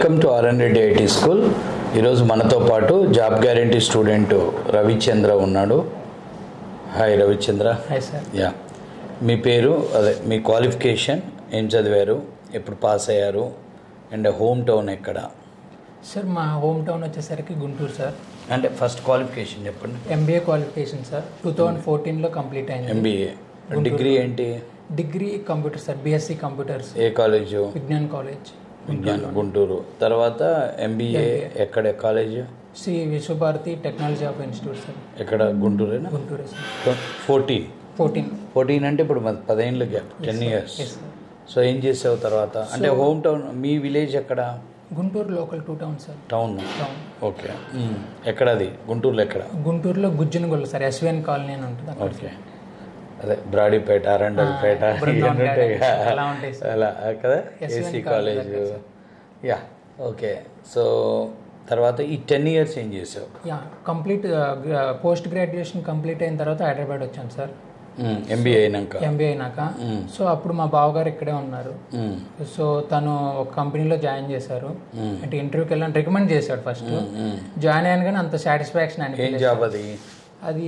Welcome to RN Reddy IT school ఈరోజు మనతో పాటు జాబ్ గ్యారంటీ స్టూడెంట్ రవిచంద్ర ఉన్నాడు hi Ravichandra hi sir yeah మీ పేరు అదే మీ క్వాలిఫికేషన్ ఏం చదివారు ఎప్పుడు పాస్ అయ్యారు అండ్ హోమ్ టౌన్ ఎక్కడ సార్ మా హోమ్ టౌన్ వచ్చేసరికి గుంటూరు సార్ అంటే ఫస్ట్ క్వాలిఫికేషన్ చెప్పండి MBA qualification sir two thousand ఫోర్టీన్లో కంప్లీట్ అయింది ఎంబీఏ డిగ్రీ ఏంటి degree computer sir BSc computers ఏ కాలేజు విజ్ఞాన్ కాలేజ్ విజ్ఞాన్ గుంటూరు తర్వాత ఎంబీఏ ఎక్కడ college Shri Vishwabharati technology of institute sir ఎక్కడ గుంటూరేనా Guntur sir fourteen fourteen fourteen అంటే ఇప్పుడు మన పదేళ్ళు gap ten years yes sir so ఏం చేసావు తర్వాత అంటే హోమ్ టౌన్ మీ విలేజ్ ఎక్కడ Guntur local two town sir town town okay ఎక్కడ అది గుంటూరులో ఎక్కడ గుంటూరులో గుజ్జనగొల్ల సార్ ఎస్విఎన్ కాలనీ అని ఉంటుంది అక్కడ ఓకే అదే బ్రాడీపేట అరండల్పేట బృందావన్ ఇవన్నీ ఉంటాయి గార్డెన్స్, కదా. అలా ఉంటాయి సార్. అలా కదా SVN AC college college yeah okay so తర్వాత ఈ టెన్ ఇయర్స్ ఏం చేసావు yeah complete post graduation complete అయిన తర్వాత హైదరాబాద్ వచ్చాను సార్ ఎంబీఏ అయినాక ఎంబీఏ అయినాక సో అప్పుడు మా బావగారు ఇక్కడే ఉన్నారు మ్మ్. సో తను ఒక కంపెనీలో జాయిన్ చేశారు అంటే ఇంటర్వ్యూకి వెళ్ళాను రికమెండ్ చేశాడు ఫస్ట్ జాయిన్ అయ్యాను కానీ అంత సాటిస్ఫాక్షన్ ఏం అనిపించలేదు జాబ్ అది అది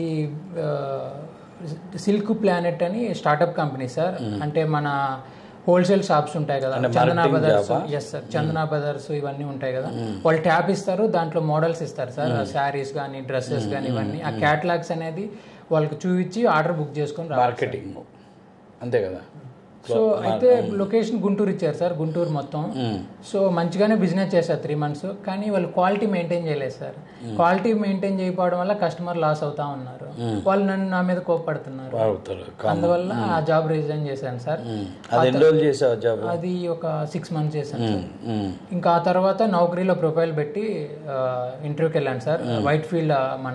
సిల్క్ ప్లానెట్ అని స్టార్టప్ కంపెనీ సార్ అంటే మన హోల్సేల్ షాప్స్ ఉంటాయి కదా Chandana brothers yes sir Chandana brothers ఇవన్నీ ఉంటాయి కదా వాళ్ళు ట్యాప్ ఇస్తారు దాంట్లో మోడల్స్ ఇస్తారు సార్ శారీస్ కానీ డ్రెస్సెస్ కానీ ఇవన్నీ ఆ క్యాటలాగ్స్ అనేది వాళ్ళకి చూపించి ఆర్డర్ బుక్ చేసుకొని రావాలి మార్కెటింగ్ అంతే కదా సో అయితే లొకేషన్ గుంటూరు ఇచ్చారు సార్ గుంటూరు మొత్తం సో మంచిగానే బిజినెస్ చేశారు త్రీ మంత్స్ కానీ వాళ్ళు క్వాలిటీ మెయింటైన్ చేయలేదు సార్ క్వాలిటీ మెయింటైన్ చేయకపోవడం వల్ల కస్టమర్ లాస్ అవుతా ఉన్నారు వాళ్ళు నన్ను నా మీద కోప్పడుతున్నారు అవుతారు అందువల్ల ఆ జాబ్ రిజైన్ చేశాను సార్ అది ఎన్ని రోజులు చేసావు జాబ్ అది ఒక సిక్స్ మంత్స్ చేశాను సార్ ఇంకా ఆ తర్వాత నౌకరీలో ప్రొఫైల్ పెట్టి ఇంటర్వ్యూకి వెళ్ళాను సార్ వైట్ ఫీల్డ్ మన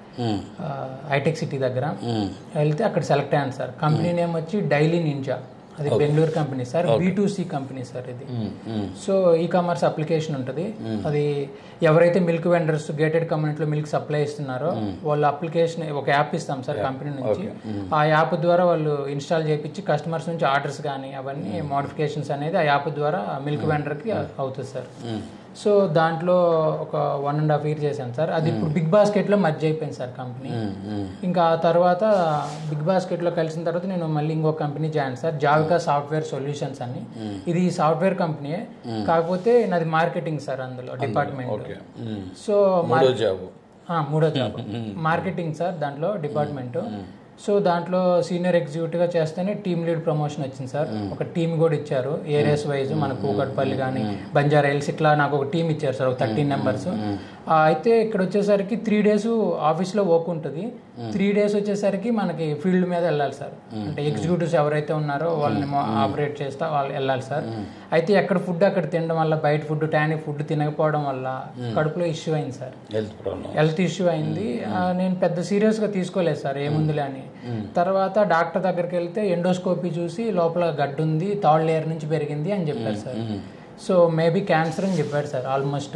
హైటెక్ సిటీ దగ్గర వెళ్తే అక్కడ సెలెక్ట్ అయ్యాను సార్ కంపెనీ నేమ్ వచ్చి డైలీ నింజా అది Bengaluru company sir B company sir ఇది సో ఈ కామర్స్ అప్లికేషన్ ఉంటుంది అది ఎవరైతే మిల్క్ వెండర్స్ గేటెడ్ కమ్యూనిటీలో మిల్క్ సప్లై ఇస్తున్నారో వాళ్ళ అప్లికేషన్ ఒక యాప్ ఇస్తాం సార్ కంపెనీ నుంచి ఆ యాప్ ద్వారా వాళ్ళు ఇన్స్టాల్ చేయించి కస్టమర్స్ నుంచి ఆర్డర్స్ కానీ అవన్నీ మోడిఫికేషన్స్ అనేది ఆ యాప్ ద్వారా మిల్క్ వెండర్కి అవుతుంది సార్ సో దాంట్లో ఒక వన్ అండ్ హాఫ్ ఇయర్ చేశాను సార్ అది ఇప్పుడు బిగ్ బాస్కెట్లో మర్జ్ అయిపోయింది సార్ కంపెనీ ఇంకా ఆ తర్వాత బిగ్ బాస్కెట్లో కలిసిన తర్వాత నేను మళ్ళీ ఇంకో కంపెనీ జాయిన్ సార్ జావికా సాఫ్ట్వేర్ సొల్యూషన్స్ అని ఇది సాఫ్ట్వేర్ కంపెనీ కాకపోతే నాది మార్కెటింగ్ సార్ అందులో డిపార్ట్మెంట్ ఓకే సో మూడో జాబ్ ఆ, మూడో జాబ్ మార్కెటింగ్ సార్ దాంట్లో డిపార్ట్మెంట్ సో దాంట్లో సీనియర్ ఎగ్జిక్యూటివ్ గా చేస్తేనే టీమ్ లీడ్ ప్రమోషన్ వచ్చింది సార్ ఒక టీమ్ కూడా ఇచ్చారు ఏరియాస్ వైజ్ మన కూకట్పల్లి కానీ బంజారా హిల్స్ ఇట్లా నాకు ఒక టీం ఇచ్చారు సార్ ఒక థర్టీన్ నెంబర్స్ అయితే ఇక్కడ వచ్చేసరికి త్రీ డేస్ ఆఫీస్లో వర్క్ ఉంటుంది త్రీ డేస్ వచ్చేసరికి మనకి ఫీల్డ్ మీద వెళ్ళాలి సార్ అంటే ఎగ్జిక్యూటివ్స్ ఎవరైతే ఉన్నారో వాళ్ళని ఆపరేట్ చేస్తా వాళ్ళు వెళ్ళాలి సార్ అయితే ఎక్కడ ఫుడ్ అక్కడ తినడం వల్ల బయట ఫుడ్ టానిక్ ఫుడ్ తినకపోవడం వల్ల కడుపులో ఇష్యూ అయింది sir health problem health issue అయింది ఆ, నేను పెద్ద సీరియస్గా తీసుకోలేదు సార్ ఏముందిలే అని తర్వాత డాక్టర్ దగ్గరికి వెళ్తే ఎండోస్కోపీ చూసి లోపల గడ్డు ఉంది థర్డ్ లేయర్ నుంచి పెరిగింది అని చెప్పారు సార్ సో మేబీ క్యాన్సర్ అని చెప్పాడు sir almost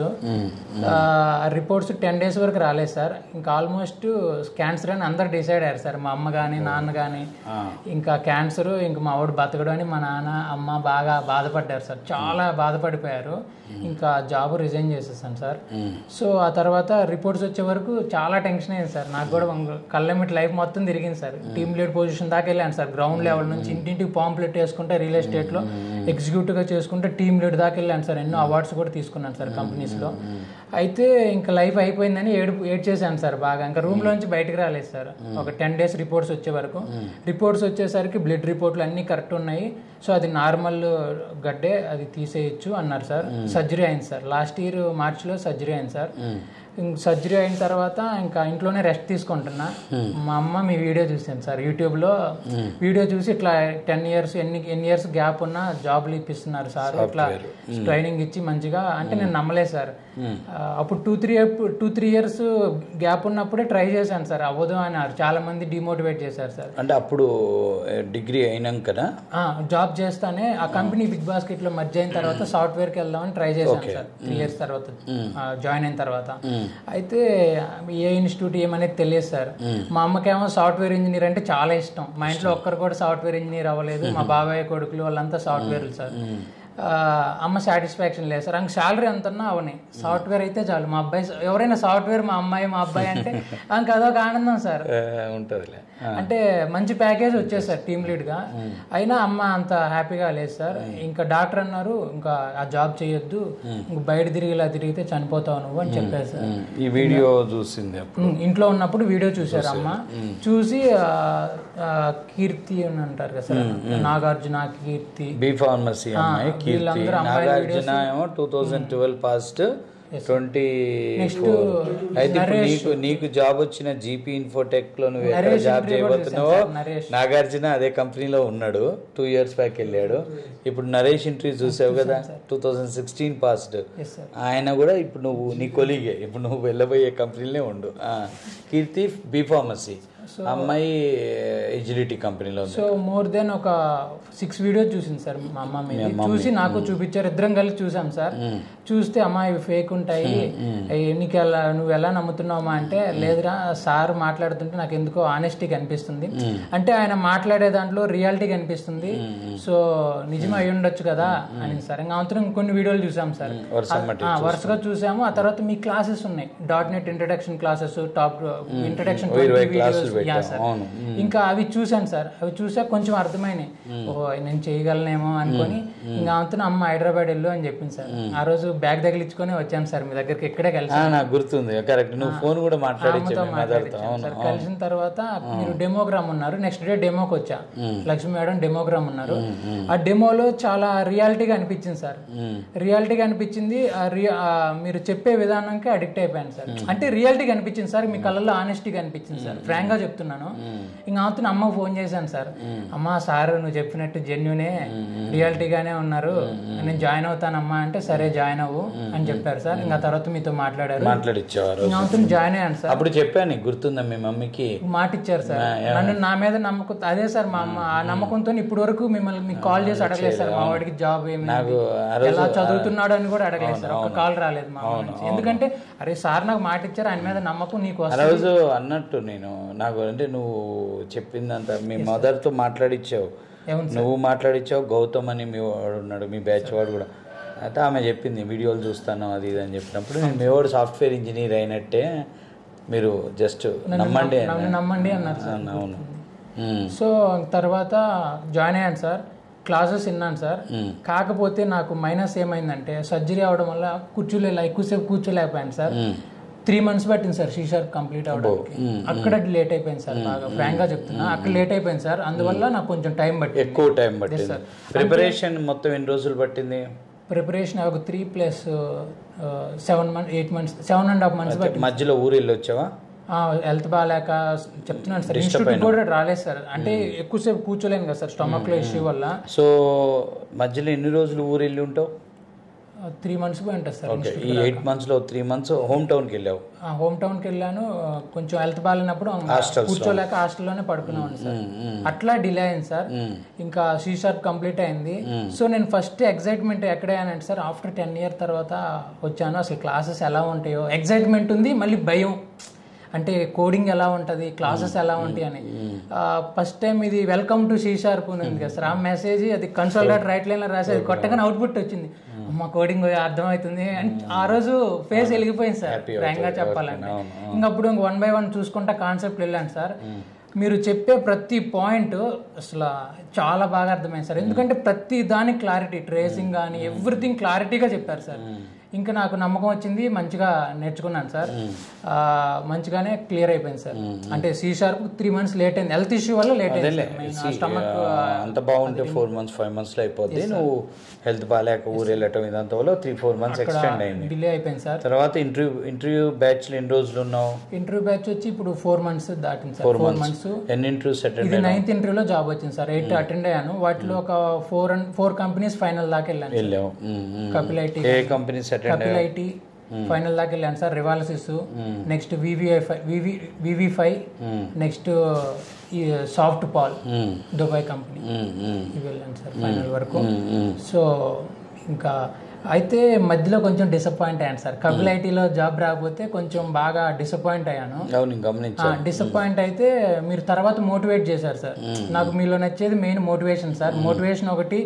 reports ten days వరకు రాలేదు సార్ ఇంకా ఆల్మోస్ట్ క్యాన్సర్ అని అందరు డిసైడ్ అయ్యారు సార్ మా అమ్మ కానీ నాన్న కానీ ఇంకా క్యాన్సర్ ఇంకా మా ఆవిడ బతకడు అని మా నాన్న అమ్మ బాగా బాధపడ్డారు సార్ చాలా బాధపడిపోయారు ఇంకా జాబ్ రిజైన్ చేసేసాను సార్ సో ఆ తర్వాత రిపోర్ట్స్ వచ్చే వరకు చాలా టెన్షన్ అయింది సార్ నాకు కూడా కళ్ళమిట్ లైఫ్ మొత్తం తిరిగింది సార్ టీమ్ లీడ్ పొజిషన్ దాకా వెళ్ళాను సార్ గ్రౌండ్ లెవెల్ నుంచి ఇంటింటికి పాంప్లెట్ వేసుకుంటే రియల్ ఎస్టేట్లో ఎగ్జిక్యూటివ్గా చేసుకుంటే టీమ్ లీడ్ దాకా వెళ్ళాను సార్ ఎన్నో అవార్డ్స్ కూడా తీసుకున్నాను సార్ కంపెనీస్లో అయితే ఇంకా లైఫ్ అయిపోయిందని ఏడు ఏడ్ చేశాను సార్ బాగా ఇంకా రూమ్లో నుంచి బయటకు రాలేదు సార్ ఒక టెన్ డేస్ రిపోర్ట్స్ వచ్చే వరకు రిపోర్ట్స్ వచ్చేసరికి బ్లడ్ రిపోర్ట్లు అన్నీ కరెక్ట్ ఉన్నాయి సో అది నార్మల్ గడ్డే అది తీసేయచ్చు అన్నారు సార్ సర్జరీ అయింది సార్ లాస్ట్ ఇయర్ మార్చ్లో సర్జరీ అయింది సార్ సర్జరీ అయిన తర్వాత ఇంకా ఇంట్లోనే రెస్ట్ తీసుకుంటున్నా మా అమ్మ మీ వీడియో చూసాను సార్ యూట్యూబ్లో వీడియో చూసి ఇట్లా టెన్ ఇయర్స్ ఎన్ని ఎన్ని ఇయర్స్ గ్యాప్ ఉన్నా జాబ్లు ఇప్పిస్తున్నారు సార్ ఇట్లా ట్రైనింగ్ ఇచ్చి మంచిగా అంటే నేను నమ్మలేదు సార్ ఆ, అప్పుడు two three two three years gap ఉన్నప్పుడే ట్రై చేశాను సార్ అవ్వదు అన్నారు చాలా మంది డిమోటివేట్ చేశారు సార్ అంటే అప్పుడు డిగ్రీ అయినాకనా ఆ, జాబ్ చేస్తానే ఆ కంపెనీ బిగ్ బాస్కెట్ లో మర్జ్ అయిన తర్వాత సాఫ్ట్వేర్ కి వెళ్దామని ట్రై చేశాను సార్ త్రీ ఇయర్స్ తర్వాత ఆ, జాయిన్ అయిన తర్వాత అయితే ఏ ఇన్స్టిట్యూట్ ఏమనేది తెలియదు సార్ మా అమ్మకేమో సాఫ్ట్వేర్ ఇంజనీర్ అంటే చాలా ఇష్టం మా ఇంట్లో ఒక్కరు కూడా సాఫ్ట్వేర్ ఇంజనీర్ అవ్వలేదు మా బాబాయ్ కొడుకులు వాళ్ళంతా సాఫ్ట్వేర్లు సార్ ఆ, అమ్మ సాటిస్ఫాక్షన్ లేదు సార్ అంక శాలరీ ఎంతన్నా అవని సాఫ్ట్వేర్ అయితే చాలు మా అబ్బాయి ఎవరైనా సాఫ్ట్వేర్ మా అమ్మాయి మా అబ్బాయి అంటే అంక అదొక ఆనందం సార్ ఆ, ఉంటుందిలే ఆ, అంటే మంచి ప్యాకేజ్ వచ్చేది సార్ టీమ్ లీడ్ గా అయినా అమ్మ అంత హ్యాపీగా లేదు సార్ ఇంకా డాక్టర్ అన్నారు ఇంకా ఆ జాబ్ చేయొద్దు ఇంక బయట తిరిగి ఇలా తిరిగితే చనిపోతావు నువ్వు అని చెప్పారు సార్ ఉమ్, ఈ వీడియో చూసింది అప్పుడు ఉమ్, ఇంట్లో ఉన్నప్పుడు వీడియో చూసారు అమ్మ చూసి ఆ, ఆ, కీర్తి అని అంటారు కదా sir Nagarjuna Keerthi B pharmacy అమ్మాయి కీర్తి వీళ్ళందరూ అమ్మాయిల నాగార్జున ఏమో two thousand twelve passed twenty four అయితే ఇప్పుడు నీకు నీకు జాబ్ వచ్చిన జీపీ ఇన్ఫోటెక్ లో నువ్వు ఎక్కడ జాబ్ చేయబోతున్నావో నరేష్ నాగార్జున అదే కంపెనీలో ఉన్నాడు టూ ఇయర్స్ బ్యాక్ వెళ్ళాడు ఇప్పుడు నరేష్ ఇంటర్వ్యూ చూసావు కదా two thousand sixteen passed yes sir ఆయన కూడా ఇప్పుడు నువ్వు నీ కొలీగే ఇప్పుడు నువ్వు వెళ్ళబోయే కంపెనీలే ఉండు ఆ, కీర్తి బి ఫార్మసీ అమ్మాయి ఎజిలిటీ కంపెనీలో ఉంది సో మోర్ దెన్ ఒక సిక్స్ వీడియోస్ చూసింది సార్ మా అమ్మ మీద చూసి నాకు చూపించారు ఇద్దరం కలిసి చూసాం సార్ చూస్తే అమ్మా ఇవి ఫేక్ ఉంటాయి అయ్యి నీకు ఎలా నువ్వు ఎలా నమ్ముతున్నావా అంటే లేదురా సార్ మాట్లాడుతుంటే నాకు ఎందుకో ఆనెస్టీ కనిపిస్తుంది అంటే ఆయన మాట్లాడే దాంట్లో రియాలిటీ కనిపిస్తుంది సో నిజమే అయి ఉండొచ్చు కదా అని సార్ ఇంకా అవతరం కొన్ని వీడియోలు చూసాం సార్ వర్షం మట్టి ఆ, వరుసగా చూసాము ఆ తర్వాత మీ క్లాసెస్ ఉన్నాయి dot net introduction classes top introduction ఇరవై క్లాసులు పెట్టాం అవును ఇంకా అవి చూశాను సార్ అవి చూసాక కొంచెం అర్థమైనాయి ఓ నేను చేయగలనేమో అనుకొని ఇంకా అంతా అమ్మ హైదరాబాద్ వెళ్ళు అని చెప్పింది సార్ ఆ రోజు బ్యాగ్ తగిలించుకొని వచ్చాను సార్ మీ దగ్గరికి ఇక్కడే కలిసి ఆ, నాకు గుర్తుంది కరెక్ట్ నువ్వు ఫోన్ కూడా మాట్లాడించు అమ్మతో మదర్తో అవును సార్ కలిసిన తర్వాత మీరు డెమోగ్రామ్ ఉన్నారు నెక్స్ట్ డే డెమోకి వచ్చా లక్ష్మి మేడం డెమోగ్రామ్ ఉన్నారు ఆ డెమోలో చాలా రియాలిటీగా అనిపించింది సార్ రియాలిటీగా అనిపించింది ఆ రి- ఆ మీరు చెప్పే విధానానికి అడిక్ట్ అయిపోయాను సార్ అంటే రియాలిటీగా అనిపించింది సార్ మీ కళ్ళల్లో ఆనెస్టీగా అనిపించింది సార్ ఫ్రాంక్ గా చెప్తున్నాను ఇంకా అవుతున్న అమ్మ ఫోన్ చేశాను సార్ అమ్మ సార్ నువ్వు చెప్పినట్టు జెన్యునే రియాలిటీగానే ఉన్నారు నేను జాయిన్ అవుతానమ్మా అంటే సరే జాయిన్ అవ్వు అని చెప్పారు సార్ ఇంకా తర్వాత మీతో మాట్లాడారు మాట్లాడిచ్చేవారు ఇంకా అవుతున్న జాయిన్ అయ్యాను సార్ అప్పుడు చెప్పాను నీకు గుర్తుందా మీ మమ్మీకి మాట ఇచ్చారు సార్ నన్ను నా మీద నమ్మకం అదే సార్ మా అమ్మ ఆ నమ్మకంతో ఇప్పటి వరకు మిమ్మల్ని మీకు కాల్ చేసి అడగలేదు సార్ మా వాడికి జాబ్ ఏమి నాకు ఆ రోజు ఎలా చదువుతున్నాడు అని కూడా అడగలేదు సార్ ఒక కాల్ రాలేదు మా అమ్మ నుంచి ఎందుకంటే అరే సార్ నాకు మాట ఇచ్చారు ఆయన మీద నమ్మకం నీకు ఆ వస్తుంది రోజు అన్నట్టు నేను నాకు అంటే నువ్వు చెప్పిందంత మీ మదర్తో మాట్లాడిచ్చావు ఏముంది నువ్వు మాట్లాడిచ్చావు గౌతమ్ అని మీ వాడు ఉన్నాడు మీ బ్యాచ్ వాడు కూడా అయితే ఆమె చెప్పింది వీడియోలు చూస్తాను అది ఇది అని చెప్పినప్పుడు నేను మీ వాడు సాఫ్ట్వేర్ ఇంజనీర్ అయినట్టే మీరు జస్ట్ నమ్మండి అని నన్ను నమ్మండి అన్నారు సార్ అన్న, అవును ఉమ్, సో తర్వాత జాయిన్ అయ్యాను సార్ క్లాసెస్ విన్నాను సార్ కాకపోతే నాకు మైనస్ ఏమైందంటే సర్జరీ అవడం వల్ల కూర్చోలే ఎక్కువసేపు కూర్చోలేకపోయాను సార్ త్రీ మంత్స్ పట్టింది సార్ షీషార్ కంప్లీట్ అవడానికి అక్కడ లేట్ అయిపోయింది సార్ బాగా ఫ్రాంక్ గా చెప్తున్నా అక్కడ లేట్ అయిపోయింది సార్ అందువల్ల నాకు కొంచెం టైం పట్టింది ఎక్కువ టైం పట్టింది ప్రిపరేషన్ మొత్తం ఎన్ని రోజులు పట్టింది ప్రిపరేషన్ ఒక three plus seven month eight months seven and half months పట్టింది మధ్యలో ఊరు వెళ్ళి వచ్చావా హెల్త్ బాగాలేక చెప్తున్నాను సార్ ఇన్స్టిట్యూట్ కూడా రాలేదు సార్ అంటే ఎక్కువసేపు కూర్చోలేను కదా సార్ స్టమక్ లో ఇష్యూ వల్ల సో మధ్యలో ఎన్ని రోజులు ఊరు వెళ్ళి ఉంటావు త్రీ మంత్స్ పోయి ఉంటుంది సార్ ఓకే ఈ ఎయిట్ మంత్స్లో త్రీ మంత్స్ హోమ్ టౌన్కి వెళ్ళావు హోమ్ టౌన్ కి వెళ్ళాను ఆ, కొంచెం హెల్త్ బాగాలేనప్పుడు కూర్చోలేక హాస్టల్లోనే పడుకున్నాను సార్ అట్లా డిలే అయింది సార్ ఇంకా సీ షార్ప్ కంప్లీట్ అయింది సో నేను ఫస్ట్ ఎగ్జైట్మెంట్ ఎక్కడ అయ్యానంటే సార్ ఆఫ్టర్ టెన్ ఇయర్ తర్వాత వచ్చాను అసలు క్లాసెస్ ఎలా ఉంటాయో ఎగ్జైట్మెంట్ ఉంది మళ్ళీ భయం అంటే కోడింగ్ ఎలా ఉంటుంది క్లాసెస్ ఎలా ఉంటాయి అని ఫస్ట్ టైం ఇది వెల్కమ్ టు సీ షార్ప్ ఉంది కదా సార్ ఆ మెసేజ్ అది కన్సోల్ డాట్ రైట్ లైన్ లో రాసేది కొట్టగానే అవుట్పుట్ వచ్చింది అమ్మ కోడింగ్ అర్థమవుతుంది అని ఆ రోజు ఫేస్ వెలిగిపోయింది సార్ ఫ్రాంక్ గా చెప్పాలంటే ఇంకా అప్పుడు వన్ బై వన్ చూసుకుంటా కాన్సెప్ట్ వెళ్ళాను సార్ మీరు చెప్పే ప్రతి పాయింట్ అసలు చాలా బాగా అర్థమైంది సార్ ఎందుకంటే ప్రతి దానికి క్లారిటీ ట్రేసింగ్ కానీ ఎవ్రీథింగ్ క్లారిటీగా చెప్పారు సార్ ఇంకా నాకు నమ్మకం వచ్చింది మంచిగా నేర్చుకున్నాను సార్ ఆ, మంచిగానే క్లియర్ అయిపోయింది సార్ అంటే C sharp three months late అయింది హెల్త్ ఇష్యూ వల్ల లేట్ అయింది స్టమక్ అంత బాగుంటే ఫోర్ మంత్స్ ఫైవ్ మంత్స్లో అయిపోద్ది నువ్వు హెల్త్ బాగాలేక ఊరు వెళ్ళటం ఇదంతా వల్ల త్రీ ఫోర్ మంత్స్ ఎక్స్టెండ్ అయింది డిలే అయిపోయింది సార్ తర్వాత ఇంటర్వ్యూ ఇంటర్వ్యూ బ్యాచ్లో ఎన్ని రోజులు ఉన్నావు ఇంటర్వ్యూ బ్యాచ్ వచ్చి ఇప్పుడు ఫోర్ మంత్స్ దాటింది సార్ ఫోర్ మంత్స్ ఎన్ని ఇంటర్వ్యూస్ అటెండ్ ఇది నైన్త్ ఇంటర్వ్యూలో జాబ్ వచ్చింది సార్ ఎయిట్ అటెండ్ అయ్యాను వాటిలో ఒక four and four companies final దాకా వెళ్ళాను వెళ్ళావు మ్మ్, మ్మ్. కపిల్ ఐటీ ఏ companies attend Kapil IT final దాకా వెళ్ళాను సార్ రివాలసిస్ నెక్స్ట్ వివిఐ ఫైవ్ వివి వివి ఫైవ్ నెక్స్ట్ ఈ సాఫ్ట్ పాల్ దుబాయ్ కంపెనీ ఇవి వెళ్ళాను సార్ ఫైనల్ వరకు సో ఇంకా అయితే మధ్యలో కొంచెం డిసప్పాయింట్ అయ్యాను సార్ కపిల్ ఐటీలో జాబ్ రాకపోతే కొంచెం బాగా డిసప్పాయింట్ అయ్యాను అవును నేను గమనించా డిసప్పాయింట్ అయితే మీరు తర్వాత మోటివేట్ చేశారు సార్ నాకు మీలో నచ్చేది మెయిన్ మోటివేషన్ సార్ మోటివేషన్ ఒకటి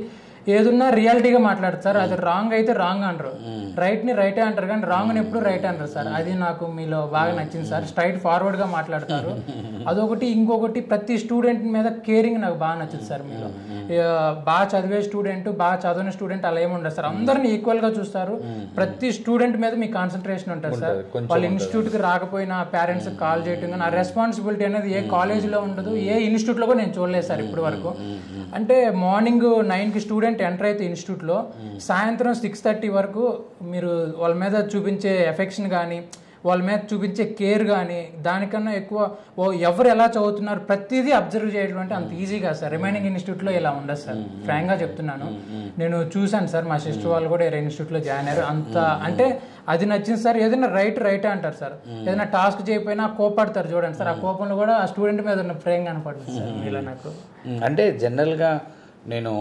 ఏదున్నా రియాలిటీగా మాట్లాడతారు సార్ అది రాంగ్ అయితే రాంగ్ అంటారు రైట్ ని రైటే అంటారు కానీ రాంగ్ ని ఎప్పుడు రైట్ అంటారు సార్ అది నాకు మీలో బాగా నచ్చింది సార్ స్ట్రైట్ ఫార్వర్డ్ గా మాట్లాడతారు అదొకటి ఇంకొకటి ప్రతి స్టూడెంట్ మీద కేరింగ్ నాకు బాగా నచ్చింది సార్ మీలో ఆ, బాగా చదివే స్టూడెంట్ బాగా చదివిన స్టూడెంట్ అలా ఏమి ఉండదు సార్ అందరిని ఈక్వల్ గా చూస్తారు ప్రతి స్టూడెంట్ మీద మీ కాన్సన్ట్రేషన్ ఉంటుంది సార్ వాళ్ళ ఇన్స్టిట్యూట్ కి రాకపోయినా పేరెంట్స్ కాల్ చేయటం కానీ ఆ రెస్పాన్సిబిలిటీ అనేది ఏ కాలేజ్ లో ఉండదు ఏ ఇన్స్టిట్యూట్ లో కూడా నేను చూడలేదు సార్ ఇప్పటి వరకు అంటే మార్నింగ్ నైన్ కి స్టూడెంట్ ఎంటర్ అయితే ఇన్స్టిట్యూట్ లో సాయంత్రం సిక్స్ థర్టీ వరకు మీరు వాళ్ళ మీద చూపించే ఎఫెక్షన్ కానీ వాళ్ళ మీద చూపించే కేర్ కానీ దానికన్నా ఎక్కువ ఓ ఎవరు ఎలా చదువుతున్నారు ప్రతిదీ అబ్జర్వ్ చేయడం అంటే అంత ఈజీగా సార్ రిమైనింగ్ ఇన్స్టిట్యూట్లో ఇలా ఉండదు సార్ ఫ్రాంక్గా చెప్తున్నాను నేను చూశాను సార్ మా సిస్టర్ వాళ్ళు కూడా వేరే ఇన్స్టిట్యూట్లో జాయిన్ అయ్యారు అంత అంటే అది నచ్చింది సార్ ఏదైనా రైట్ రైట్ అంటారు సార్ ఏదైనా టాస్క్ చేయకపోయినా కోపడతారు చూడండి సార్ ఆ కోపంలో కూడా ఆ స్టూడెంట్ మీద ఉన్న ప్రేమ కనపడుతుంది సార్ ఇలా నాకు అంటే జనరల్గా నేను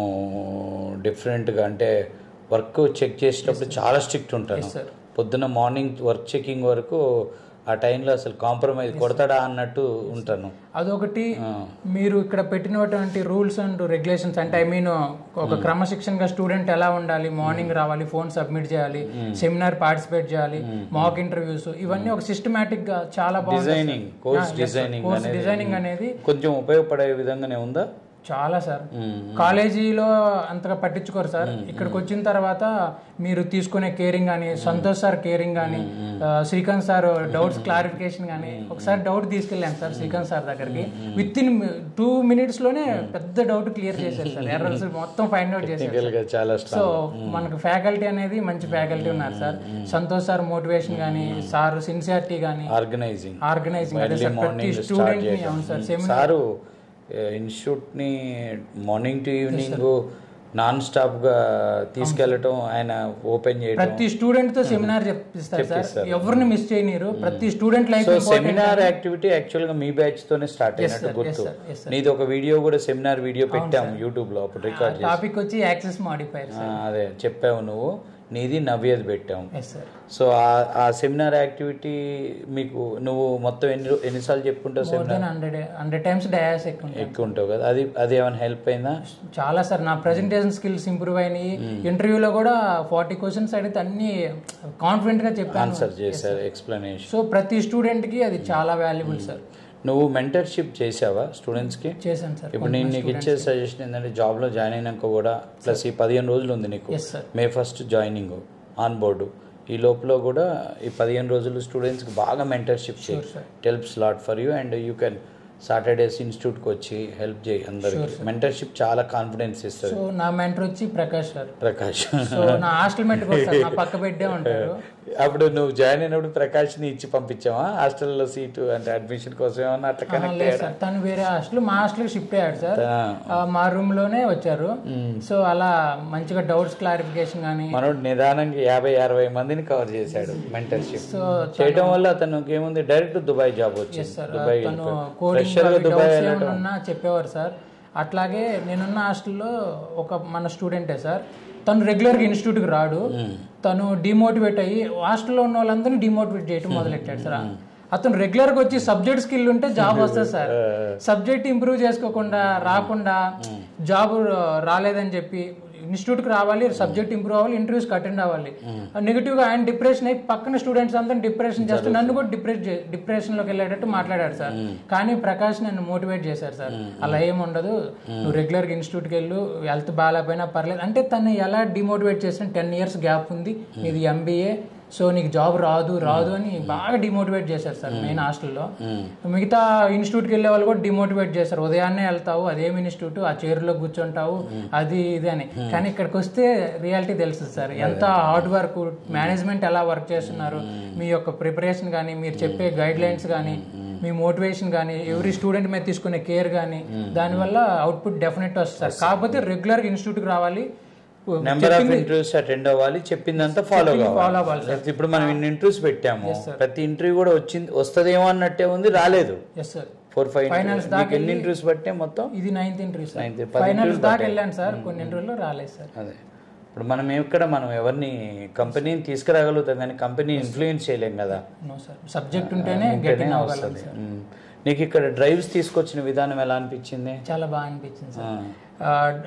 డిఫరెంట్గా అంటే వర్క్ చెక్ చేసేటప్పుడు చాలా స్ట్రిక్ట్ ఉంటాను sir. పొద్దున్న మార్నింగ్ వర్క్ చెకింగ్ వరకు ఆ టైంలో అసలు కాంప్రమైజ్ కొడతాడా అన్నట్టు ఉంటాను అదొకటి మీరు ఇక్కడ పెట్టినటువంటి రూల్స్ అండ్ రెగ్యులేషన్స్ అంటే ఐ మీన్ ఒక క్రమశిక్షణగా స్టూడెంట్ ఎలా ఉండాలి మార్నింగ్ రావాలి ఫోన్ సబ్మిట్ చేయాలి సెమినార్ పార్టిసిపేట్ చేయాలి మాక్ ఇంటర్వ్యూస్ ఇవన్నీ ఒక సిస్టమేటిక్ గా చాలా బాగుంది డిజైనింగ్ కోర్స్ డిజైనింగ్ కోర్స్ అనేది డిజైనింగ్ అనేది కొంచెం ఉపయోగపడే విధంగానే ఉందా చాలా సార్ కాలేజీలో అంతగా పట్టించుకోరు సార్ ఇక్కడికి వచ్చిన తర్వాత మీరు తీసుకునే కేరింగ్ కానీ సంతోష్ సార్ కేరింగ్ కానీ శ్రీకాంత్ సార్ డౌట్స్ క్లారిఫికేషన్ కానీ ఒకసారి డౌట్ తీసుకెళ్ళాను సార్ శ్రీకాంత్ సార్ దగ్గరికి విత్ ఇన్ టూ మినిట్స్ లోనే పెద్ద డౌట్ క్లియర్ చేశారు సార్ ఎర్రర్స్ మొత్తం ఫైండ్ అవుట్ చేశారు Technical గా చాలా సో స్ట్రాంగ్ మనకు ఫ్యాకల్టీ అనేది మంచి ఫ్యాకల్టీ ఉన్నారు సార్ సంతోష్ సార్ మోటివేషన్ కానీ సార్ సిన్సియారిటీ కానీ ఆర్గనైజింగ్ ఆర్గనైజింగ్ అదే ఎర్లీ సార్ ప్రతి మార్నింగ్ స్టార్ట్ స్టూడెంట్ ని అవును సార్ చేయడం సారు ఇన్స్టిట్యూట్ ని morning to evening non stop గా తీసుకెళ్లటం ఆయన ఓపెన్ చేయడం ప్రతి స్టూడెంట్ తో సెమినార్ చెప్పిస్తారు సార్ ఎవరిని మిస్ చేయనీరు ప్రతి student life so seminar activity actual గా మీ బ్యాచ్ తోనే స్టార్ట్ అయినట్టు గుర్తు sir, yes, నీది ఒక వీడియో కూడా సెమినార్ వీడియో పెట్టాము యూట్యూబ్ లో అప్పుడు రికార్డ్ చేసి టాపిక్ వచ్చి యాక్సెస్ మాడిఫైర్ ఆ, అదే చెప్పావు నువ్వు నీది నవ్యది పెట్టాము ఎస్ సార్ సో ఆ- ఆ సెమినార్ యాక్టివిటీ మీకు నువ్వు మొత్తం ఎన్ని రో- ఎన్నిసార్లు చెప్పుకుంటావు more seminar than hundred hundred times డయాస్ ఎక్కువ ఉంటాయి. ఎక్కువ ఉంటావు కదా అది అది ఏమైనా హెల్ప్ అయిందా చాలా సార్ నా ప్రెజెంటేషన్ స్కిల్స్ ఇంప్రూవ్ అయినాయి ఇంటర్వ్యూలో కూడా ఫార్టీ క్వశ్చన్స్ అడిగితే అన్ని కాన్ఫిడెంట్ గా చెప్పాను ఆన్సర్ చేశారు ఎక్స్ప్లెనేషన్ సో ప్రతి స్టూడెంట్ కి అది చాలా వాల్యుబుల్ సార్ నువ్వు మెంటర్షిప్ చేసావా స్టూడెంట్స్కి చేశాను సార్ ఇప్పుడు నేను నీకు ఇచ్చే సజెషన్ ఏంటంటే జాబ్లో జాయిన్ అయినాక కూడా ప్లస్ ఈ పదిహేను రోజులు ఉంది నీకు yes sir May first joining on board ఈ లోపల కూడా ఈ పదిహేను రోజులు స్టూడెంట్స్కి బాగా మెంటర్షిప్ చేయి sir. Helps lot for you and you can Saturdays ఇన్స్టిట్యూట్కి వచ్చి హెల్ప్ చేయి అందరికి మెంటర్షిప్ చాలా కాన్ఫిడెన్స్ ఇస్తుంది సో నా మెంటర్ వచ్చి ప్రకాష్ సార్ ప్రకాష్ సో నా హాస్టల్ మెట్ సార్ నా పక్క పెట్టే ఉంటారు అప్పుడు నువ్వు జాయిన్ అయినప్పుడు ప్రకాష్ని ఇచ్చి పంపించావా హాస్టల్లో సీటు అంటే అడ్మిషన్ కోసం ఏమన్నా అట్లా ఆ, కనెక్ట్ లేదు సార్ తను వేరే హాస్టల్ మా హాస్టల్ షిఫ్ట్ అయ్యాడు సార్ ఆ, ఆ, మా రూమ్ లోనే వచ్చారు సో అలా మంచిగా డౌట్స్ క్లారిఫికేషన్ కానీ మనోడు నిదానంగా యాభై అరవై మందిని కవర్ చేశాడు మెంటర్షిప్ సో చేయడం వల్ల అతనికి ఏముంది డైరెక్ట్ దుబాయ్ జాబ్ వచ్చింది సార్ దుబాయ్ తను కోడింగ్ ఫ్రెషర్ గా దుబాయ్ డౌట్స్ వెళ్ళడం ఏమన్నా చెప్పేవారు సార్ అట్లాగే నేనున్న హాస్టల్లో ఒక మన స్టూడెంటే సార్ తను రెగ్యులర్గా ఇన్స్టిట్యూట్కి రాడు తను డిమోటివేట్ అయ్యి హాస్టల్లో ఉన్న వాళ్ళందరినీ డిమోటివేట్ చేయడం మొదలెట్టాడు సార్ అతను రెగ్యులర్గా వచ్చి సబ్జెక్ట్ స్కిల్ ఉంటే జాబ్ వస్తుంది సార్ సబ్జెక్ట్ ఇంప్రూవ్ చేసుకోకుండా రాకుండా జాబ్ రాలేదని చెప్పి ఇన్స్టిట్యూట్కి రావాలి సబ్జెక్ట్ ఇంప్రూవ్ అవ్వాలి ఇంటర్వ్యూస్కి అటెండ్ అవ్వాలి నెగిటివ్గా ఆయన డిప్రెషన్ అయ్యి పక్కన స్టూడెంట్స్ అంతా డిప్రెషన్ చేస్తే నన్ను కూడా డిప్రెస్ డిప్రెషన్లోకి వెళ్ళేటట్టు మాట్లాడాడు సార్ కానీ ప్రకాష్ నన్ను మోటివేట్ చేశారు సార్ అలా ఏం ఉండదు నువ్వు రెగ్యులర్గా ఇన్స్టిట్యూట్కి వెళ్ళు హెల్త్ బాగాలేకపోయినా పర్లేదు అంటే తను ఎలా డిమోటివేట్ చేసిన టెన్ ఇయర్స్ గ్యాప్ ఉంది ఇది ఎంబీఏ సో నీకు జాబ్ రాదు రాదు అని బాగా డిమోటివేట్ చేశారు సార్ మెయిన్ హాస్టల్లో మిగతా ఇన్స్టిట్యూట్కి వెళ్ళే వాళ్ళు కూడా డిమోటివేట్ చేశారు ఉదయాన్నే వెళ్తావు అదేం ఇన్స్టిట్యూట్ ఆ చైర్లో కూర్చుంటావు అది ఇది అని కానీ ఇక్కడికి వస్తే రియాలిటీ తెలుస్తుంది సార్ ఎంత హార్డ్ వర్క్ మేనేజ్మెంట్ ఎలా వర్క్ చేస్తున్నారు మీ యొక్క ప్రిపరేషన్ కానీ మీరు చెప్పే గైడ్ లైన్స్ కానీ మీ మోటివేషన్ కానీ ఎవ్రీ స్టూడెంట్ మీద తీసుకునే కేర్ కానీ దానివల్ల అవుట్పుట్ డెఫినెట్ వస్తుంది సార్ కాకపోతే రెగ్యులర్గా ఇన్స్టిట్యూట్కి రావాలి నెంబర్ ఆఫ్ ఇంటర్వ్యూస్ అటెండ్ అవ్వాలి చెప్పిందంతా ఫాలో follow కావాలి అవ్వాలి లేకపోతే ఇప్పుడు మనం ఇన్ని ఇంటర్వ్యూస్ పెట్టాము ప్రతి ఇంటర్వ్యూ కూడా వచ్చింది వస్తుందేమో అన్నట్టే ఉంది రాలేదు yes sir four five Finals నీకు ఎన్ని ఇంటర్వ్యూస్ పట్టే మొత్తం ఇది నైన్త్ ఇంటర్వ్యూ సార్ Ninth, పది ఫైనల్స్ interviews దాకా వెళ్ళాను సార్ కొన్ని ఇంటర్వ్యూలో రాలేదు సార్ అదే ఇప్పుడు మనం ఎక్కడ మనం ఎవరిని కంపెనీని తీసుకురాగలుగుతాం కానీ కంపెనీని ఇన్ఫ్లుయెన్స్ చేయలేం కదా నో సార్ సబ్జెక్ట్ ఉంటేనే గెటింగ్ అవ్వగలం వస్తుంది మ్మ్. నీకు ఇక్కడ డ్రైవ్స్ తీసుకొచ్చిన విధానం ఎలా అనిపించింది చాలా బాగా అనిపించింది సార్ ఆ. ఆ, ఆ,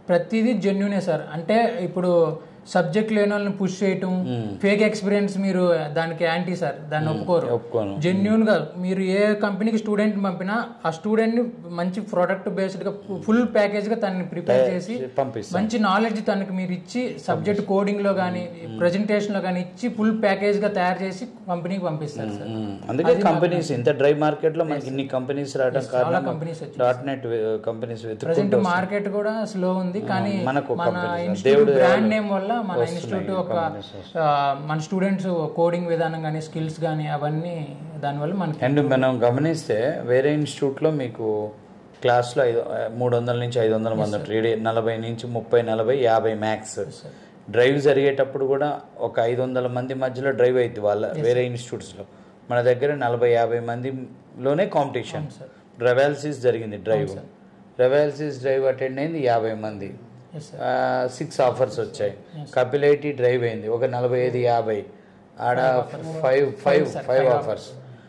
ప్రతిదీ జెన్యునే సార్ అంటే ఇప్పుడు సబ్జెక్ట్ లేని వాళ్ళని పుష్ చేయటం ఫేక్ ఎక్స్పీరియన్స్ మీరు దానికి యాంటీ సార్ దాన్ని ఒప్పుకోరు ఒప్పుకోను జెన్యున్ గా మీరు ఏ కంపెనీకి స్టూడెంట్ పంపినా ఆ స్టూడెంట్ ని మంచి ప్రోడక్ట్ బేస్డ్ గా ఫుల్ ప్యాకేజ్ గా తనని ప్రిపేర్ చేసి పంపిస్తాం మంచి నాలెడ్జ్ తనకి మీరు ఇచ్చి సబ్జెక్ట్ కోడింగ్ లో కానీ ప్రెజెంటేషన్ లో కానీ ఇచ్చి ఫుల్ ప్యాకేజ్ గా తయారు చేసి కంపెనీకి పంపిస్తారు సార్ మ్మ్. అందుకే కంపెనీస్ ఇంత డ్రై మార్కెట్ లో మనకి ఇన్ని కంపెనీస్ రావడం చాలా కారణం కంపెనీస్ వచ్చాయి డాట్ నెట్ కంపెనీస్ ప్రజెంట్ వెతుక్కుంటూ మార్కెట్ కూడా స్లో ఉంది కానీ మనకు మన companies, ఇన్స్టిట్యూట్ బ్రాండ్ నేమ్ వల్ల మన ఇన్స్టిట్యూట్ ఒక ఆ, మన స్టూడెంట్స్ కోడింగ్ విధానం కానీ స్కిల్స్ కానీ అవన్నీ దానివల్ల మనకి అండ్ మనం గమనిస్తే వేరే ఇన్స్టిట్యూట్లో మీకు క్లాస్లో ఐదు మూడు వందల నుంచి ఐదు వందల మంది ఉంటారు ఈడ నలభై నుంచి ముప్పై నలభై యాభై మ్యాక్స్ డ్రైవ్ జరిగేటప్పుడు కూడా ఒక ఐదు వందల మంది మధ్యలో డ్రైవ్ అయింది వాళ్ళ వేరే ఇన్స్టిట్యూట్స్లో మన దగ్గర నలభై యాభై మందిలోనే కాంపిటీషన్ రెవాల్సిస్ జరిగింది డ్రైవ్ రెవాల్సిస్ డ్రైవ్ అటెండ్ అయింది యాభై మంది ఎస్ సార్ సిక్స్ ఆఫర్స్ వచ్చాయి కపిల్ ఐటీ డ్రైవ్ అయింది ఒక నలభై ఐదు యాభై ఆడ five five five offers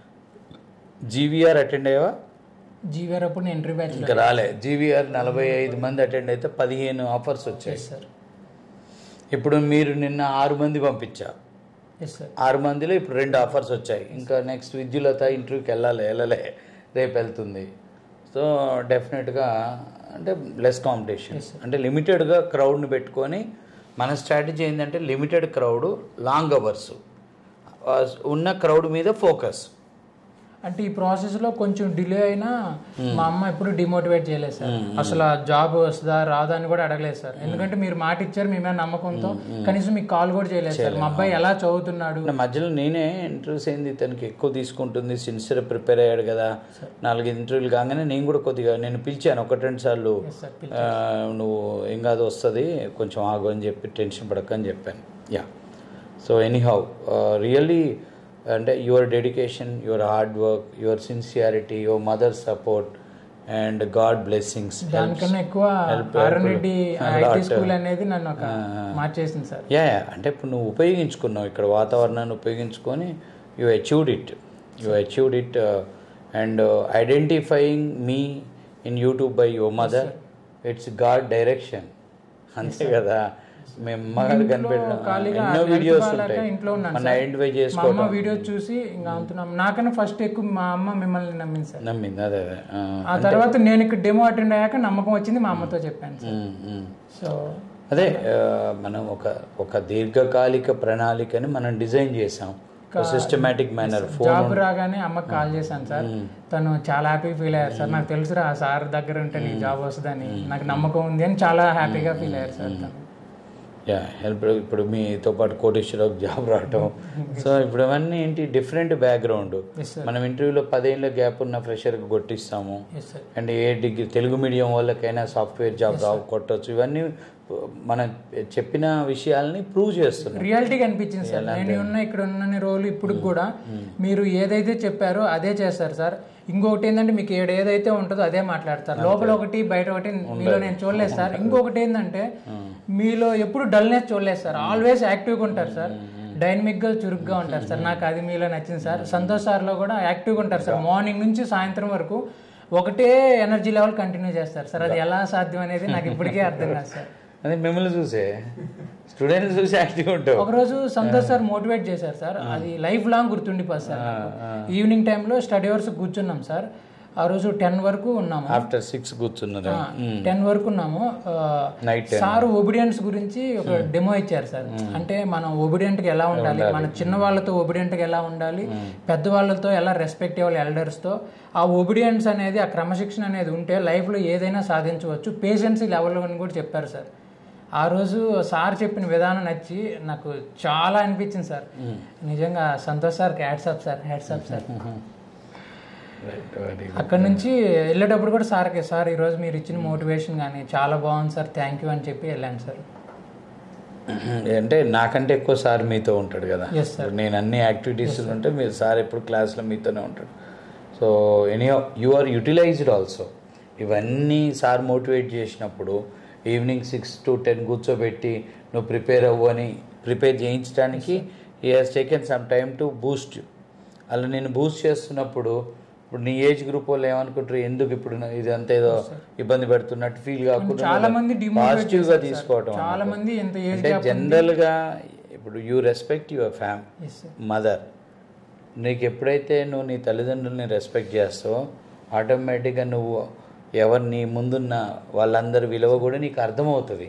GVR attend అయ్యావా జీవీఆర్ అప్పుడు నేను ఇంటర్వ్యూ బ్యాచ్ ఇంకా రాలే జీవీఆర్ నలభై ఐదు మంది అటెండ్ అయితే పదిహేను ఆఫర్స్ వచ్చాయి ఎస్ సార్ ఇప్పుడు మీరు నిన్న ఆరు మంది పంపించా ఎస్ సార్ ఆరు మందిలో ఇప్పుడు రెండు ఆఫర్స్ వచ్చాయి ఇంకా నెక్స్ట్ విద్యులత ఇంటర్వ్యూకి వెళ్ళాలి వెళ్ళలే రేపు వెళ్తుంది సో డెఫినెట్గా అంటే లెస్ కాంపిటీషన్ అంటే లిమిటెడ్గా క్రౌడ్ని పెట్టుకొని మన స్ట్రాటజీ ఏంటంటే లిమిటెడ్ క్రౌడ్ లాంగ్ అవర్స్ ఉన్న క్రౌడ్ మీద ఫోకస్ అంటే ఈ ప్రాసెస్ లో కొంచెం డిలే అయినా మా అమ్మ ఎప్పుడు డిమోటివేట్ చేయలేదు సార్ అసలు జాబ్ వస్తుందా రాదా అని కూడా అడగలేదు సార్ ఎందుకంటే మీరు మాట ఇచ్చారు మీ మీద నమ్మకంతో కనీసం మీకు కాల్ కూడా చేయలేదు సార్ మా అబ్బాయి ఎలా చదువుతున్నాడు నా మధ్యలో నేనే ఇంటర్వ్యూస్ ఏంది తనకి ఎక్కువ తీసుకుంటుంది సిన్సియర్ ప్రిపేర్ అయ్యాడు కదా నాలుగు ఇంటర్వ్యూలు కాగానే నేను కూడా కొద్దిగా నేను పిలిచాను ఒకటి రెండు సార్లు సార్ ఆ, నువ్వు ఏం కాదు వస్తుంది కొంచెం ఆగు అని చెప్పి టెన్షన్ పడక అని చెప్పాను యా సో ఎనీహౌ రియల్లీ అంటే your dedication your hard work your sincerity your mother support and God blessings దానికన్నా ఎక్కువ ఆర్ఎన్ రెడ్డి ఐటీ స్కూల్ అనేది నన్ను ఒక మార్చేసింది సార్ యా యా అంటే ఇప్పుడు నువ్వు ఉపయోగించుకున్నావు ఇక్కడ వాతావరణాన్ని ఉపయోగించుకొని you achieved it you achieved it and identifying me in YouTube by your mother it's God direction అంతే కదా మేము మగాడు కనిపెట్టిన ఖాళీగా ఎన్నో health వీడియోస్ బాగాలేక ఉంటాయి ఇంట్లో ఉన్నాను మన సార్. ఐడెంటిఫై మా అమ్మ చేసుకోవడం వీడియో చూసి ఇంకా అంటున్నాం నాకన్నా ఫస్ట్ ఎక్కువ మా అమ్మ మిమ్మల్ని నమ్మింది సార్ నమ్మింది అదే అదే ఆ. ఆ తర్వాత నేను ఇక్కడ డెమో అటెండ్ అయ్యాక నమ్మకం వచ్చింది మా అమ్మతో చెప్పాను సార్ ఉమ్, ఉమ్. సో అదే ఆ, మనం ఒక ఒక దీర్ఘకాలిక ప్రణాళికని మనం డిజైన్ చేసాం సిస్టమేటిక్ మేనర్ ఫోన్ జాబ్ రాగానే అమ్మకి కాల్ చేశాను సార్ తను చాలా హ్యాపీ ఫీల్ అయ్యారు సార్ నాకు తెలుసురా ఆ సార్ దగ్గర ఉంటే నీకు జాబ్ వస్తుందని నాకు నమ్మకం ఉంది అని చాలా హ్యాపీగా ఫీల్ అయ్యారు సార్ తను యా హెల్ప్ ఇప్పుడు మీతో పాటు కోటేశ్వరరావు జాబ్ రావటం సో ఇప్పుడు అవన్నీ ఏంటి డిఫరెంట్ బ్యాక్గ్రౌండ్ ఎస్ సార్ మనం ఇంటర్వ్యూలో పదేళ్ళ గ్యాప్ ఉన్న ఫ్రెషర్కి కొట్టిస్తాము yes sir and a degree Telugu medium వాళ్ళకైనా సాఫ్ట్వేర్ జాబ్ రావు కొట్టవచ్చు ఇవన్నీ మనం చెప్పిన విషయాల్ని ప్రూవ్ చేస్తున్నాం రియాలిటీగా అనిపించింది సార్ నేను ఉన్న ఇక్కడ ఉన్న రోజులు ఇప్పుడు కూడా మీరు ఏదైతే చెప్పారో అదే చేస్తారు సార్ ఇంకొకటి ఏంటంటే మీకు ఏడు ఏదైతే ఉంటుందో అదే మాట్లాడతారు లోపల ఒకటి బయట ఒకటి మీలో నేను చూడలేదు సార్ ఇంకొకటి ఏంటంటే మీలో ఎప్పుడు డల్నెస్ చూడలేదు సార్ ఆల్వేస్ యాక్టివ్గా ఉంటారు సార్ డైనమిక్ గా చురుగ్గా ఉంటారు సార్ నాకు అది మీలో నచ్చింది సార్ సంతోష్ సార్లో కూడా యాక్టివ్గా ఉంటారు సార్ మార్నింగ్ నుంచి సాయంత్రం వరకు ఒకటే ఎనర్జీ లెవెల్ కంటిన్యూ చేస్తారు సార్ అది ఎలా సాధ్యం అనేది నాకు ఇప్పటికే అర్థం కాదు సార్ అదే మిమ్మల్ని చూసే స్టూడెంట్స్ చూసి యాక్టివ్ ఉంటావు ఒకరోజు సంతోష్ సార్ మోటివేట్ చేశారు సార్ అది లైఫ్ లాంగ్ గుర్తుండిపోతుంది సార్ నాకు. ఈవినింగ్ టైంలో స్టడీ అవర్స్ కూర్చున్నాం సార్ ఆ రోజు టెన్ వరకు ఉన్నాము ఆఫ్టర్ సిక్స్ కూర్చున్నారు టెన్ వరకు ఉన్నాము ఆ, నైట్ సార్ ఒబిడియన్స్ గురించి ఒక డెమో ఇచ్చారు సార్ అంటే మనం ఒబిడియంట్ గా ఎలా ఉండాలి మన చిన్న వాళ్ళతో ఒబిడియంట్ గా ఎలా ఉండాలి పెద్ద వాళ్ళతో ఎలా రెస్పెక్ట్ ఇవ్వాలి ఎల్డర్స్ తో ఆ ఒబిడియన్స్ అనేది ఆ క్రమశిక్షణ అనేది ఉంటే లైఫ్ లో ఏదైనా సాధించవచ్చు పేషెన్సీ లెవెల్ అని కూడా చెప్పారు సార్ ఆ రోజు సార్ చెప్పిన విధానం నచ్చి నాకు చాలా అనిపించింది సార్ నిజంగా Santosh sir hats off sir hats off sir అక్కడ నుంచి వెళ్ళేటప్పుడు కూడా సార్కి సార్ ఈరోజు మీరు ఇచ్చిన మోటివేషన్ కానీ చాలా బాగుంది సార్ థ్యాంక్ యూ అని చెప్పి వెళ్ళాను సార్ అంటే నాకంటే ఎక్కువ సార్ మీతో ఉంటాడు కదా Yes, sir. ఇప్పుడు నేను అన్ని యాక్టివిటీస్ ఉంటే మీరు సార్ ఎప్పుడు క్లాస్లో మీతోనే ఉంటాడు so any you are utilized also ఇవన్నీ సార్ మోటివేట్ చేసినప్పుడు ఈవినింగ్ సిక్స్ టు టెన్ కూర్చోబెట్టి నువ్వు ప్రిపేర్ అవ్వు అని ప్రిపేర్ చేయించడానికి he has taken some time to boost అలా నేను బూస్ట్ చేస్తున్నప్పుడు ఇప్పుడు నీ ఏజ్ గ్రూప్ వాళ్ళు ఏమనుకుంటారు ఎందుకు ఇప్పుడు నా- ఇది అంత ఏదో ఇబ్బంది పెడుతున్నట్టు ఫీల్ కాకుండా చాలా మంది demotivate పాజిటివ్ గా తీసుకోవటం చాలా మంది ఎంత ఏజ్ అంటే జనరల్ గా ఇప్పుడు you respect your fam yes sir mother నీకు ఎప్పుడైతే నువ్వు నీ తల్లిదండ్రుల్ని రెస్పెక్ట్ చేస్తావో ఆటోమేటిక్గా నువ్వు ఎవరు నీ ముందున్న వాళ్ళందరి విలువ కూడా నీకు అర్థమవుతుంది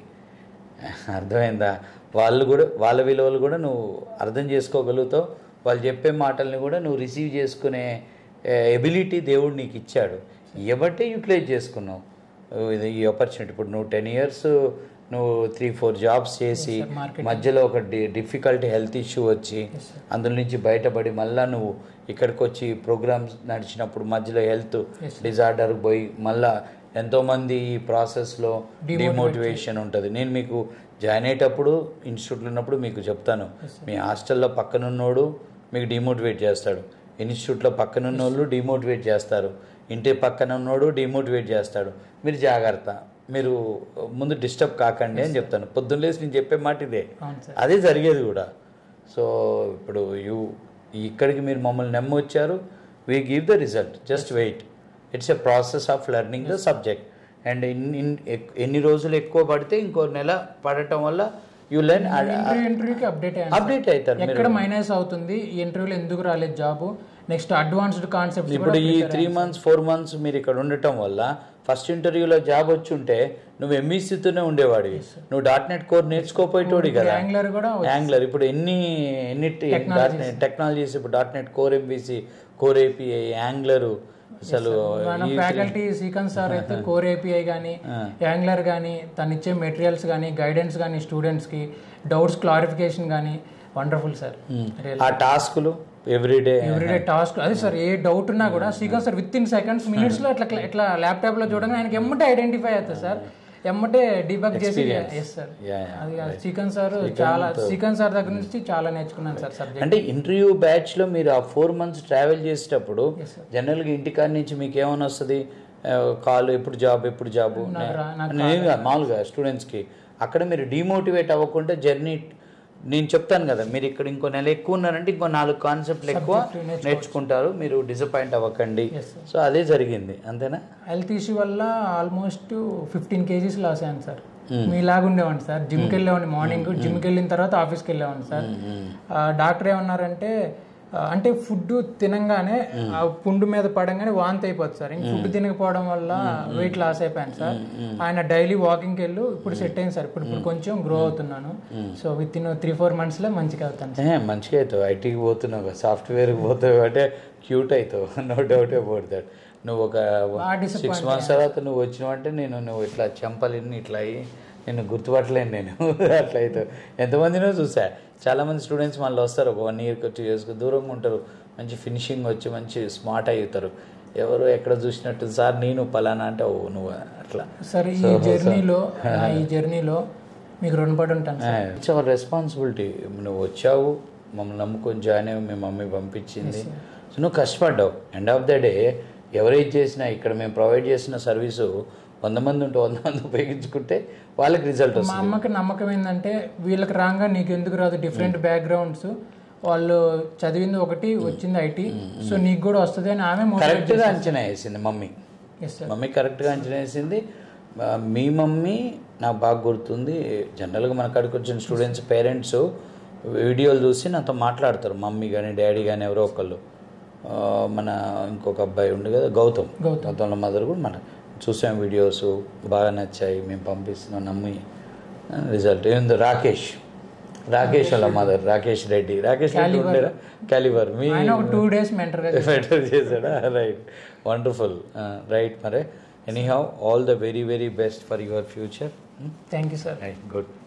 అర్థమైందా వాళ్ళు కూడా వాళ్ళ విలువలు కూడా నువ్వు అర్థం చేసుకోగలుగుతావు వాళ్ళు చెప్పే మాటల్ని కూడా నువ్వు రిసీవ్ చేసుకునే ఎబిలిటీ దేవుడు నీకు ఇచ్చాడు ఇవ్వబట్టే యూటిలైజ్ చేసుకున్నావు ఇది ఈ ఆపర్చునిటీ ఇప్పుడు నువ్వు టెన్ ఇయర్స్ నువ్వు త్రీ ఫోర్ జాబ్స్ చేసి మధ్యలో ఒక డి డిఫికల్ట్ హెల్త్ ఇష్యూ వచ్చి అందులో నుంచి బయటపడి మళ్ళా నువ్వు ఇక్కడికి వచ్చి ప్రోగ్రామ్స్ నడిచినప్పుడు మధ్యలో హెల్త్ డిజార్డర్ పోయి మళ్ళా ఎంతోమంది ఈ ప్రాసెస్లో డిమోటివేషన్ ఉంటుంది నేను మీకు జాయిన్ అయ్యేటప్పుడు ఇన్స్టిట్యూట్లో ఉన్నప్పుడు మీకు చెప్తాను మీ హాస్టల్లో పక్కనున్నోడు మీకు డిమోటివేట్ చేస్తాడు ఇన్స్టిట్యూట్లో పక్కనున్న వాళ్ళు డిమోటివేట్ చేస్తారు ఇంటి పక్కన ఉన్నోడు డిమోటివేట్ చేస్తాడు మీరు జాగ్రత్త మీరు ముందు డిస్టర్బ్ కాకండి అని చెప్తాను పొద్దున్న లేసి నేను చెప్పే మాట ఇదే అవును సార్ అదే జరిగేది కూడా సో ఇప్పుడు యూ ఇక్కడికి మీరు మమ్మల్ని నమ్మొచ్చారు we give the result just wait it's a process of learning the subject and ఎన్ని రోజులు ఎక్కువ పడితే ఇంకో నెల పడటం వల్ల యూ లెర్న్ ఇంటర్వ్యూ ఇంటర్వ్యూకి అప్డేట్ అయ్యాను అప్డేట్ అవుతారు మీరు ఎక్కడ మైనస్ అవుతుంది ఈ ఇంటర్వ్యూలో ఎందుకు రాలేదు జాబ్ నెక్స్ట్ అడ్వాన్స్డ్ కాన్సెప్ట్స్ ఇప్పుడు ఈ త్రీ మంత్స్ ఫోర్ మంత్స్ మీరు ఇక్కడ ఉండటం వల్ల ఫస్ట్ ఇంటర్వ్యూలో జాబ్ వచ్చి ఉంటే నువ్వు ఎంఈసీతోనే ఉండేవాడివి నువ్వు డాట్ నెట్ కోర్ నేర్చుకోపోయేటోడి కదా యాంగ్లర్ కూడా యాంగ్లర్ ఇప్పుడు ఎన్ని ఎన్ని టెక్నాలజీస్ ఇప్పుడు dot net core MVC core API Angular అసలు మన ఫ్యాకల్టీ సీకన్ సార్ అయితే కోర్ ఏపీఐ కానీ యాంగ్లర్ కానీ తను ఇచ్చే మెటీరియల్స్ కానీ గైడెన్స్ కానీ స్టూడెంట్స్కి డౌట్స్ క్లారిఫికేషన్ కానీ వండర్ఫుల్ సార్ ఆ టాస్కులు ఎవ్రీడే ఎవ్రీడే టాస్క్ అదే సార్ ఏ డౌట్ ఉన్నా కూడా సీకన్ sir within seconds minutes లో ఇట్లా ఇట్లా ల్యాప్టాప్ లో చూడగానే ఆయనకి ఎమ్మటే ఐడెంటిఫై అవుతుంది సార్ ఎమ్మటే డిబగ్ చేసి ఎస్ సార్ అది సీకన్ సార్ చాలా సీకన్ సార్ దగ్గర నుంచి చాలా నేర్చుకున్నాను సార్ సబ్జెక్ట్ అంటే ఇంటర్వ్యూ బ్యాచ్ లో మీరు ఆ ఫోర్ మంత్స్ ట్రావెల్ చేసేటప్పుడు జనరల్ గా ఇంటికాడ నుంచి మీకు ఏమైనా వస్తుంది కాల్ ఎప్పుడు జాబ్ ఎప్పుడు జాబ్ నేను కాదు, మామూలుగా స్టూడెంట్స్ కి అక్కడ మీరు డిమోటివేట్ అవ్వకుండా జర్నీ నేను చెప్తాను కదా మీరు ఇక్కడ ఇంకో నెల ఎక్కువ ఉన్నారంటే ఇంకో నాలుగు కాన్సెప్ట్లు ఎక్కువ నేర్చుకుంటారు మీరు డిసప్పాయింట్ అవ్వకండి సో అదే జరిగింది అంతేనా హెల్త్ ఇష్యూ వల్ల ఆల్మోస్ట్ ఫిఫ్టీన్ కేజీస్ లాస్ అయ్యాను సార్ మీలాగా ఉండేవాడిని సార్ జిమ్కి వెళ్ళేవాడిని మార్నింగ్ జిమ్కి వెళ్ళిన తర్వాత ఆఫీస్కి వెళ్ళేవాడిని సార్ ఆ, డాక్టర్ ఏమన్నారంటే ఆ, అంటే ఫుడ్ తినంగానే ఆ పుండు మీద పడంగానే వాంతి అయిపోతుంది సార్ ఇంక ఫుడ్ తినకపోవడం వల్ల వెయిట్ లాస్ అయిపోయాను సార్ ఆయన డైలీ వాకింగ్కి వెళ్ళు ఇప్పుడు సెట్ అయింది సార్ ఇప్పుడు ఇప్పుడు కొంచెం గ్రో అవుతున్నాను so within three four మంత్స్లో మంచిగా అవుతాను ఏ, మంచిగా అవుతావు ఐటీకి పోతున్నావు సాఫ్ట్వేర్కి పోతావు అంటే క్యూట్ అవుతావు నో డౌట్ అబౌట్ దట్ నువ్వు ఒక సిక్స్ మంత్స్ తర్వాత నువ్వు వచ్చినావంటే నేను నువ్వు ఇట్లా చెంపలిని ఇట్లా అయ్యి నేను గుర్తుపట్టలేను నేను అట్లా అవుతావు ఎంతమందినో చూసా చాలామంది స్టూడెంట్స్ మళ్ళీ వస్తారు ఒక వన్ ఇయర్కి టూ ఇయర్స్కి దూరంగా ఉంటారు మంచి ఫినిషింగ్ వచ్చి మంచి స్మార్ట్ అవుతారు ఎవరు ఎక్కడ చూసినట్టు సార్ నేను పలానా అంటే ఓ నువ్వు అట్లా సార్ ఈ జర్నీలో ఈ జర్నీలో మీకు రుణపడి ఉంటాను సార్ ఇట్స్ అవర్ రెస్పాన్సిబిలిటీ నువ్వు వచ్చావు మమ్మల్ని నమ్ముకొని జాయిన్ అయ్యి మీ మమ్మీ పంపించింది సో నువ్వు కష్టపడ్డావు ఎండ్ ఆఫ్ ద డే ఎవరైతే చేసినా ఇక్కడ మేము ప్రొవైడ్ చేసిన సర్వీసు వంద మంది ఉంటే వంద మంది ఉపయోగించుకుంటే వాళ్ళకి రిజల్ట్ మా వస్తుంది అమ్మకి నమ్మకం ఏంటంటే వీళ్ళకి రాగా నీకు ఎందుకు రాదు డిఫరెంట్ బ్యాక్గ్రౌండ్స్ వాళ్ళు చదివింది ఒకటి వచ్చింది ఐటీ సో నీకు కూడా వస్తుంది అని ఆమె కరెక్ట్గా అంచనా వేసింది మమ్మీ ఎస్ సార్ మమ్మీ కరెక్ట్గా అంచనా వేసింది ఆ, మీ మమ్మీ నాకు బాగా గుర్తుంది జనరల్గా మన కాడికి వచ్చిన స్టూడెంట్స్ పేరెంట్స్ వీడియోలు చూసి నాతో మాట్లాడతారు మమ్మీ కానీ డాడీ కానీ ఎవరో ఒకళ్ళు ఆ, మన ఇంకొక అబ్బాయి ఉండు కదా గౌతమ్ గౌతమ్ల మదర్ కూడా మన చూసాం వీడియోస్ బాగా నచ్చాయి మేము పంపిస్తున్నాం నమ్మి రిజల్ట్ ఏందో రాకేష్ రాకేష్ వాళ్ళ మదర్ రాకేష్ రెడ్డి రాకేష్ రెడ్డి ఉండేరా క్యాలిబర్ మీ ఆయన ఒక టూ డేస్ మెంటర్గా బెటర్ చేశాడా రైట్ వండర్ఫుల్ రైట్ మరి anyhow all the very very best for your future thank you sir right good